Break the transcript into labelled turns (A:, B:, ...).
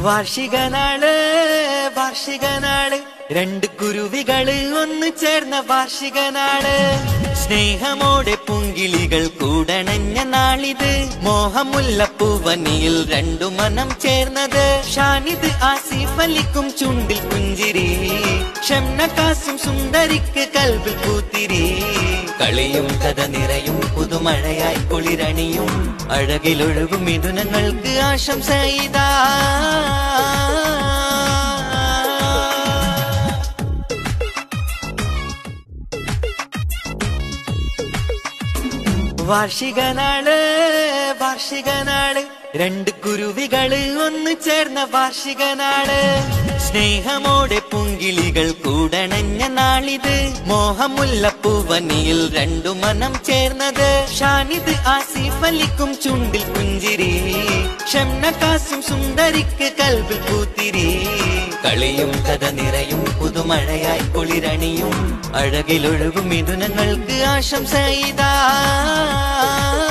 A: വാർഷിക നാള് വാർഷിക നാള് രണ്ട് കുരുവികള് ഒന്ന് ചേർന്ന വാർഷിക നാള് സ്നേഹമോടെ പുങ്കിളികൾ കൂടണഞ്ഞ നാളിത് മോഹമുല്ലപ്പൂവനിയിൽ രണ്ടു മനം ചേർന്നത് ഷാനിത് ആസിഫ് അലിക്കും ചുണ്ടിൽ പുഞ്ചിരി ഷംനക്കാസും സുന്ദരിക്ക് കൽവിൽ പൂത്തിരി കളിയും കഥ നിറയും പുതുമഴയായി കുളിരണിയും അഴകിലൊഴുകും മിഥുനങ്ങൾക്ക് ആശംസ ഇതാ വാർഷിക നാള് വാർഷിക നാള് രണ്ട് കുരുവികള് ഒന്ന് ചേർന്ന വാർഷിക നാള് സ്നേഹമോടെ പുങ്കിളികൾ കൂടണഞ്ഞ നാളിത് മോഹമുല്ലപ്പൂവനിയിൽ രണ്ടു മനം ചേർന്നത് ഷാനിത് ആസിഫ് അലിക്കും ചുണ്ടിൽ പുഞ്ചിരി ഷംനക്കാസും സുന്ദരിക്ക് കൽവിൽ പൂത്തിരി കളിയും കഥ നിറയും പുതുമഴയായി കുളിരണിയും അഴകിലൊഴുകും മിഥുനങ്ങൾക്ക് ആശംസ ഇതാ